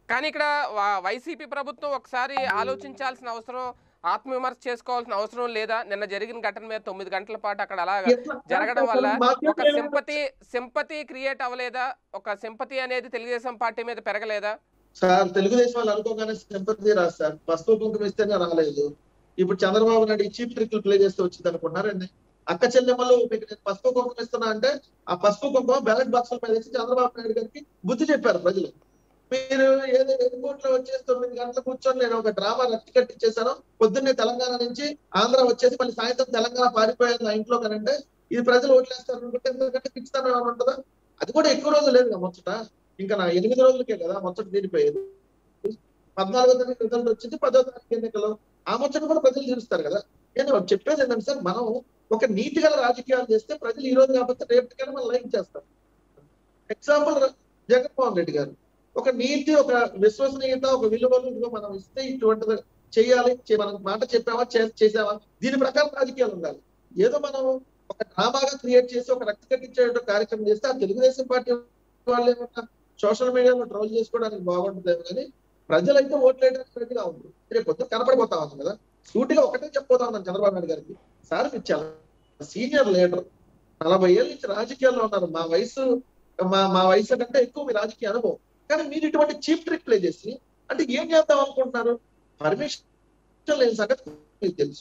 కానీ ఇక్కడ వా- వైసీపీ ప్రభుత్వం ఒకసారి ఆలోచించాల్సిన అవసరం ఆత్మవిమర్శ చేసుకోవాల్సిన అవసరం లేదా నిన్న జరిగిన ఘటన మీద తొమ్మిది గంటల పాటు అక్కడ అలా ఎట్లా? జరగడం వల్ల మాకే ఒక సింపతి సింపతి క్రియేట్ అవ్వలేదా ఒక సింపతి అనేది తెలుగుదేశం పార్టీ మీద పెరగలేదా సార్ తెలుగుదేశం వాళ్ళు అనుకోగానే సింపతి రాదు సార్ పసుపు కుంకుమ ఇస్తేనే రాలేదు ఇప్పుడు చంద్రబాబు నాయుడు ఈ చీప్ ట్రిక్లు ప్లే చేస్తూ వచ్చింది అనుకుంటున్నారండి అక్క చెల్లెమ్మలు మీకు నేను పసుపు కుంకుమ ఇస్తున్నా అంటే ఆ పసుపు కుంకుమ బ్యాలెట్ బాక్సుల మీద వేసి చంద్రబాబు నాయుడు గారికి బుద్ధి చెప్పారు ప్రజలు మీరు ఏదో ఎయిర్పోర్ట్ వచ్చేసి తొమ్మిది గంటలు కూర్చొని నేను ఒక డ్రామా రచ్చి కట్టించేశాను పొద్దున్నే తెలంగాణ నుంచి ఆంధ్ర వచ్చేసి మళ్ళీ సాయంత్రం తెలంగాణ పారిపోయాను నా ఇంట్లో కనంటే ఇది ప్రజలు ఓట్లేస్తారు అనుకుంటే ఎందుకంటే ఫిక్స్ ఏమైనా ఉంటుందా అది కూడా ఎక్కువ రోజులు లేదు కదా ముచ్చట ఇంకా నా ఎనిమిది రోజులకే కదా ముచ్చట తీరిపోయేది పద్నాలుగో తారీఖు రిజల్ట్ వచ్చింది పదో తారీఖు ఎన్నికలు ఆ ముచ్చట కూడా ప్రజలు తీరుస్తారు కదా నేను చెప్పేది ఏంటంటే సార్ మనం ఒక నీతి గల రాజకీయాలు చేస్తే ప్రజలు ఈ రోజు కాకపోతే రేపటికైనా మనం లైక్ చేస్తారు ఎగ్జాంపుల్ జగన్మోహన్ రెడ్డి గారు ఒక నీతి ఒక విశ్వసనీయత ఒక విలువలు ఇదిగో మనం ఇస్తే ఇటువంటిది చేయాలి చే- మనం మాట చెప్పామా చే- చేసామా దీని ప్రకారం రాజకీయాలు ఉండాలి ఏదో మనం ఒక డ్రామాగా క్రియేట్ చేసి ఒక రక్త కట్టించే కార్యక్రమం చేస్తే ఆ తెలుగుదేశం పార్టీ వాళ్ళు ఏమన్నా సోషల్ మీడియాలో ట్రోల్ చేసుకోవడానికి బాగుంటుందేమో కానీ ప్రజలైతే ఓట్లు వేయడానికి రెడీగా ఉంది రేపు పొద్దున కనపడిపోతా ఉంది కదా సూటిగా ఒకటే చెప్పబోతా ఉన్నాను చంద్రబాబు నాయుడు గారికి సార్ మీరు చాలా సీనియర్ లీడర్ నలభై ఏళ్ళ నుంచి రాజకీయాల్లో ఉన్నారు మా వయసు మా మా వయసు కంటే ఎక్కువ మీ రాజకీయ అనుభవం కానీ మీరు ఇటువంటి చీప్ ట్రిక్ ప్లే చేసి అంటే ఏం చేద్దాం అనుకుంటున్నారు పర్మిషన్ లేని సంగతి మీకు తెలుసు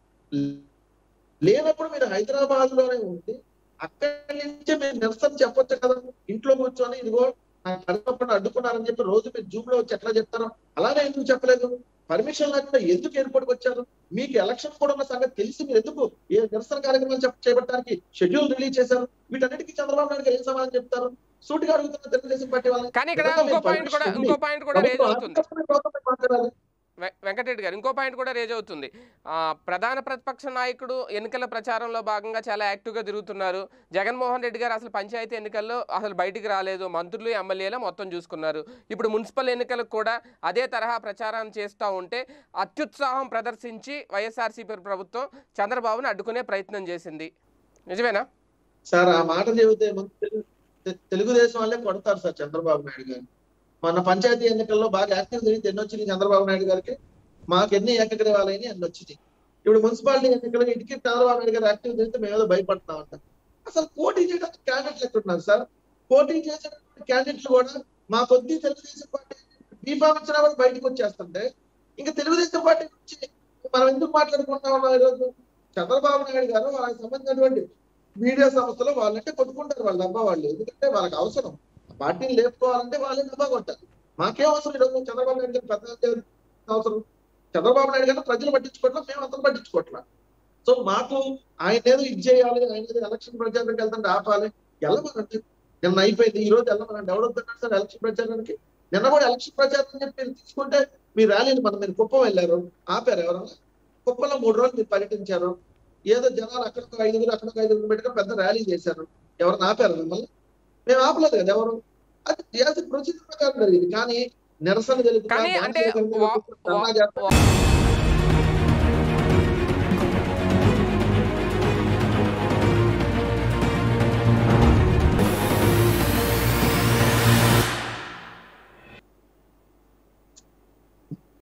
లేనప్పుడు మీరు హైదరాబాద్ లోనే ఉండి అక్కడి నుంచే మీరు నిరసన చెప్పొచ్చు కదా ఇంట్లో కూర్చొని ఇదిగో నాకు కడపకుండా అడ్డుకున్నారని చెప్పి రోజు మీరు జూమ్ లో వచ్చి ఎట్లా చెప్తారో అలానే ఎందుకు చెప్పలేదు పర్మిషన్ లేకుండా ఎందుకు ఎయిర్పోర్ట్కి వచ్చారు మీకు ఎలక్షన్ కూడా ఉన్న సంగతి తెలిసి మీరు ఎందుకు ఏ నిరసన కార్యక్రమాలు చెప్ప- చేపట్టడానికి షెడ్యూల్ రిలీజ్ చేశారు వీటన్నిటికీ చంద్రబాబు నాయుడు గారు ఏం సమాధానం చెప్తారు సూటిగా అడుగుతున్న తెలుగుదేశం పార్టీ వాళ్ళని కానీ ఇక్కడ నిజంగా ఇంకో మీరు పాయింట్ కూడా permission ఇంకో ఉంది. పాయింట్ కూడా రేజ్ ప్రభుత్వం అవుతుంది ఆత్మహత్య కోసం మాట్లాడాలి వె- వెంకటరెడ్డి గారు ఇంకో పాయింట్ కూడా రేజ్ అవుతుంది ఆ, ప్రధాన ప్రతిపక్ష నాయకుడు ఎన్నికల ప్రచారంలో భాగంగా చాలా యాక్టివ్గా తిరుగుతున్నారు జగన్మోహన్ రెడ్డి గారు అసలు పంచాయతీ ఎన్నికల్లో అసలు బయటికి రాలేదు మంత్రులు ఎమ్మెల్యేలు మొత్తం చూసుకున్నారు ఇప్పుడు మున్సిపల్ ఎన్నికలకు కూడా అదే తరహా ప్రచారం చేస్తూ ఉంటే అత్యుత్సాహం ప్రదర్శించి వైఎస్ఆర్సీపీ ప్రభుత్వం చంద్రబాబును అడ్డుకునే ప్రయత్నం చేసింది నిజమేనా సార్ ఆ మాట చెబితే ముందు తెలు- తె- తెలుగుదేశం వాళ్ళే కొడతారు సార్ చంద్రబాబు నాయుడు గారు మన పంచాయతీ ఎన్నికల్లో బాగా యాక్టివ్ జరిగితే ఎన్ని వచ్చినాయి చంద్రబాబు నాయుడు గారికి మాకు ఎన్ని ఏకగ్రీవాలని అన్ని వచ్చినాయి ఇప్పుడు మున్సిపాలిటీ ఎన్నికలకు ఇంటికి చంద్రబాబు నాయుడు గారు యాక్టివ్ జరిగితే మేము ఏదో భయపడుతున్నాం అంట అసలు పోటీ చేయడానికి క్యాండిడేట్లు ఎక్కడున్నారు సార్ పోటీ చేసేటటువంటి క్యాండిడేట్లు కూడా మా కొద్ది తెలుగుదేశం పార్టీ బీఫామ్ ఇచ్చిన వాళ్ళు బయటకు వచ్చేస్తుంటే ఇంకా తెలుగుదేశం పార్టీ నుంచి మనం ఎందుకు మాట్లాడుకుంటా ఉన్నాం ఈరోజు చంద్రబాబు నాయుడు గారు వాళ్ళకి సంబంధించినటువంటి మీడియా సంస్థలు వాళ్ళంటే కొట్టుకుంటారు వాళ్ళ డబ్బా వాళ్ళు ఎందుకంటే వాళ్ళకి అవసరం పార్టీని లేపుకోవాలంటే వాళ్ళే డబ్బా కొట్టారు మాకేం అవసరం ఈరోజు చంద్రబాబు నాయుడు గారు పెద్ద అవసరం చంద్రబాబు నాయుడు గారు ప్రజలు పట్టించుకోవట్లేదు మేము అంతా పట్టించుకోవట్లేదు సో మాకు ఆయన ఏదో ఇది చేయాలి ఆయన ఏదో ఎలక్షన్ ప్రచారానికి వెళ్తుంటే ఆపాలి వెళ్ళమనండి నిన్న అయిపోయింది ఈ రోజు వెళ్ళమనండి ఎవడొద్దన్నారు సార్ ఎలక్షన్ ప్రచారానికి నిన్న కూడా ఎలక్షన్ ప్రచారం అని చెప్పి మీరు తీసుకుంటే మీ ర్యాలీని మనం మీరు కుప్పం వెళ్ళారు ఆపారు ఎవరన్నా కుప్పంలో మూడు రోజులు మీరు పర్యటించారు ఏదో జనాలు అక్కడికి ఐదుగురు అక్కడికి ఐదుగురు పెట్టుకుని పెద్ద ర్యాలీ చేశారు ఎవరు ఆపారు మిమ్మల్ని మేము ఆపలేదు కదా ఎవరు అది యాజ్ ప్రొసీజర్ ప్రకారం జరిగింది కానీ నిరసన తెలుపుతా కానీ అంటే ధర్నా వా- చేస్తా, ధర్నా చేస్తా, వా-